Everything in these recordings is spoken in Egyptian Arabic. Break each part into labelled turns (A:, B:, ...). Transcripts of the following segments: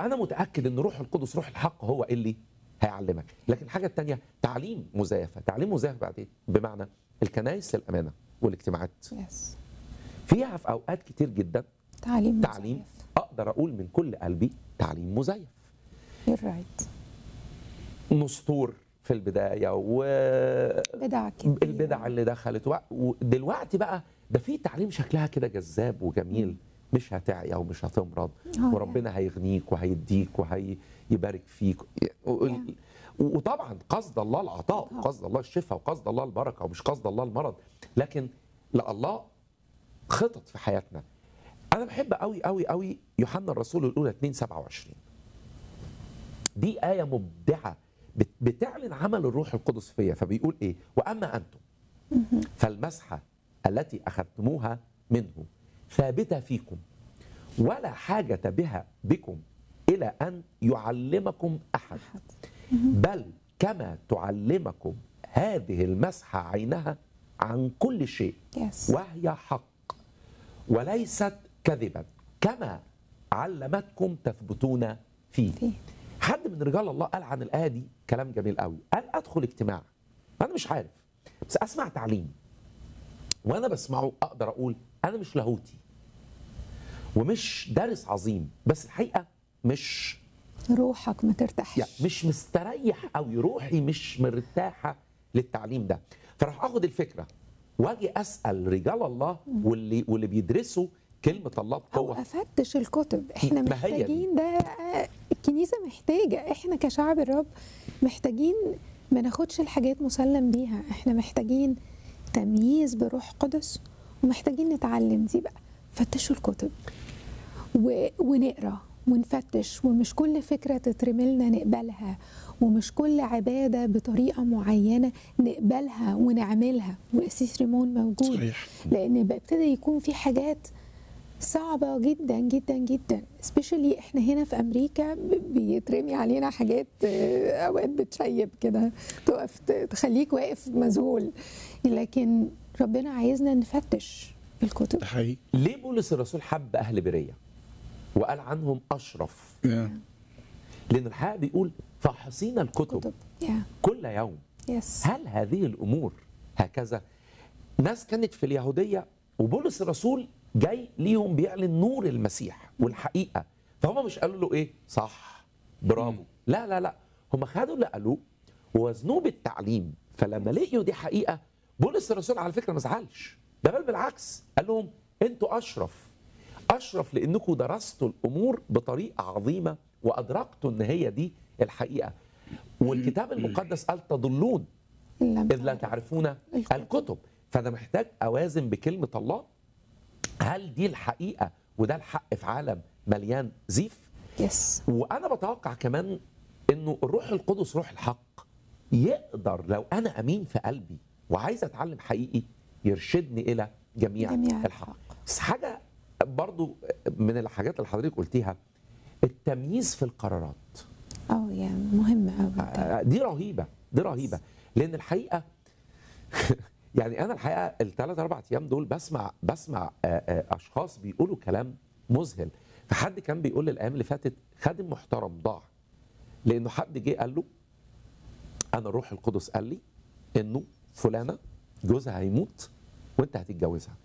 A: وانا متاكد ان روح القدس روح الحق هو اللي هيعلمك لكن الحاجه الثانيه تعليم مزيفه تعليم مزيف بعدين بمعنى الكنائس للامانه والاجتماعات
B: يس
A: فيها في اوقات كتير جدا
B: تعليم
A: تعليم اقدر اقول من كل قلبي تعليم مزيف
B: يور رايت
A: نسطور في البدايه
B: بدع كتير
A: والبدع اللي دخلت و- ودلوقتي بقى ده في تعليم شكلها كده جذاب وجميل مش هتعيا ومش هتمرض
B: آه،
A: وربنا هيغنيك وهيديك وهيبارك فيك و-
B: يعني.
A: وطبعا قصد الله العطاء
B: آه.
A: وقصد الله الشفاء وقصد الله البركه ومش قصد الله المرض لكن لا الله خطط في حياتنا انا بحب قوي قوي قوي يوحنا الرسول الاولى 2 27 دي آية مبدعة بت- بتعلن عمل الروح القدس فيا فبيقول إيه وأما أنتم فالمسحة التي أخذتموها منه ثابتة فيكم ولا حاجة بها بكم إلى أن يعلمكم أحد
B: أحد.
A: بل كما تعلمكم هذه المسحة عينها عن كل شيء
B: يس
A: وهي حق وليست كذبا كما علمتكم تثبتون فيه
B: فيه
A: حد من رجال الله قال عن الآية دي كلام جميل قوي قال أدخل اجتماع أنا مش عارف بس أسمع تعليم وأنا بسمعه أقدر أقول أنا مش لاهوتي ومش دارس عظيم بس الحقيقة مش
B: روحك ما ترتاحش
A: يعني مش مستريح قوي روحي مش مرتاحه للتعليم ده فراح اخد الفكره واجي اسال رجال الله واللي واللي بيدرسوا كلمه الله
B: او
A: بقوه
B: افتش الكتب احنا
A: ما هي دي.
B: محتاجين ده آه، الكنيسه محتاجه احنا كشعب الرب محتاجين ما ناخدش الحاجات مسلم بيها احنا محتاجين تمييز بروح قدس ومحتاجين نتعلم دي بقى فتشوا الكتب و... ونقرا ونفتش ومش كل فكره تترملنا نقبلها ومش كل عباده بطريقه معينه نقبلها ونعملها واسيس ريمون موجود
C: صحيح
B: لان بقى ابتدى يكون في حاجات صعبة جدا جدا جدا سبيشالي احنا هنا في امريكا ب- بيترمي علينا حاجات آه، اوقات بتشيب كده تقف ت- تخليك واقف مذهول لكن ربنا عايزنا نفتش الكتب
C: ده حقيقي
A: ليه بولس الرسول حب اهل بريه وقال عنهم اشرف
C: يا.
A: لان الحقيقه بيقول فاحصين الكتب
B: كتب يا
A: كل يوم
B: يس
A: هل هذه الامور هكذا ناس كانت في اليهوديه وبولس الرسول جاي ليهم بيعلن نور المسيح والحقيقه فهم مش قالوا له ايه صح برافو لا لا لا هم خدوا اللي قالوه ووزنوه بالتعليم فلما لقيوا دي حقيقه بولس الرسول على فكره ما زعلش ده بل بالعكس قال لهم انتوا اشرف اشرف لانكم درستوا الامور بطريقه عظيمه وادركتوا ان هي دي الحقيقه والكتاب المقدس قال تضلون
B: إن لم
A: إذ لا تعرفون
B: الكتب.
A: الكتب فأنا محتاج أوازن بكلمة الله هل دي الحقيقة وده الحق في عالم مليان زيف
B: يس
A: وأنا بتوقع كمان إنه الروح القدس روح الحق يقدر لو أنا أمين في قلبي وعايز أتعلم حقيقي يرشدني إلى جميع,
B: جميع
A: الحق
B: الحق.
A: بس حاجة برضو من الحاجات اللي حضرتك قلتيها التمييز في القرارات
B: اه يا مهم قوي
A: آه، دي رهيبه دي رهيبه لان الحقيقه يعني انا الحقيقه الثلاث اربع ايام دول بسمع بسمع آه، آه، اشخاص بيقولوا كلام مذهل فحد كان بيقول لي الايام اللي فاتت خادم محترم ضاع لانه حد جه قال له انا الروح القدس قال لي انه فلانه جوزها هيموت وانت هتتجوزها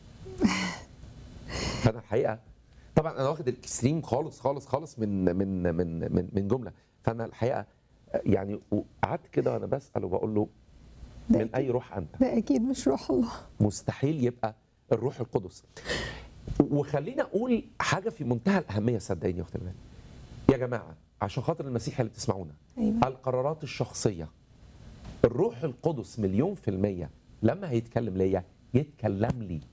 A: فانا الحقيقه طبعا انا واخد الاكستريم خالص خالص خالص من من من من, من جمله فانا الحقيقه يعني قعدت كده وانا بسال وبقول له
B: ده
A: من
B: أكيد.
A: اي روح انت
B: ده اكيد مش روح الله
A: مستحيل يبقى الروح القدس وخلينا اقول حاجه في منتهى الاهميه صدقيني يا اخت المان يا جماعه عشان خاطر المسيح اللي بتسمعونا
B: ايوه
A: القرارات الشخصيه الروح القدس مليون في الميه لما هيتكلم ليا يتكلم لي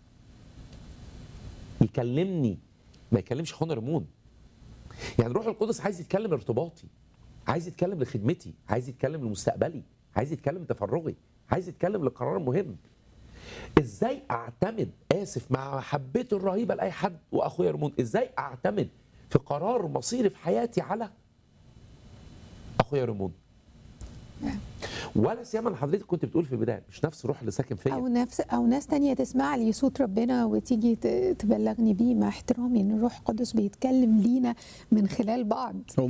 A: يكلمني ما يكلمش اخونا ريمون يعني الروح القدس عايز يتكلم ارتباطي عايز يتكلم لخدمتي عايز يتكلم لمستقبلي عايز يتكلم لتفرغي عايز يتكلم لقرار مهم ازاي اعتمد اسف مع محبتي الرهيبه لاي حد واخويا ريمون ازاي اعتمد في قرار مصيري في حياتي على اخويا ريمون ولا سيما حضرتك كنت بتقول في البدايه مش نفس الروح اللي ساكن فيا
B: او نفس او ناس تانية تسمع لي صوت ربنا وتيجي ت- تبلغني بيه مع احترامي ان الروح القدس بيتكلم لينا من خلال بعض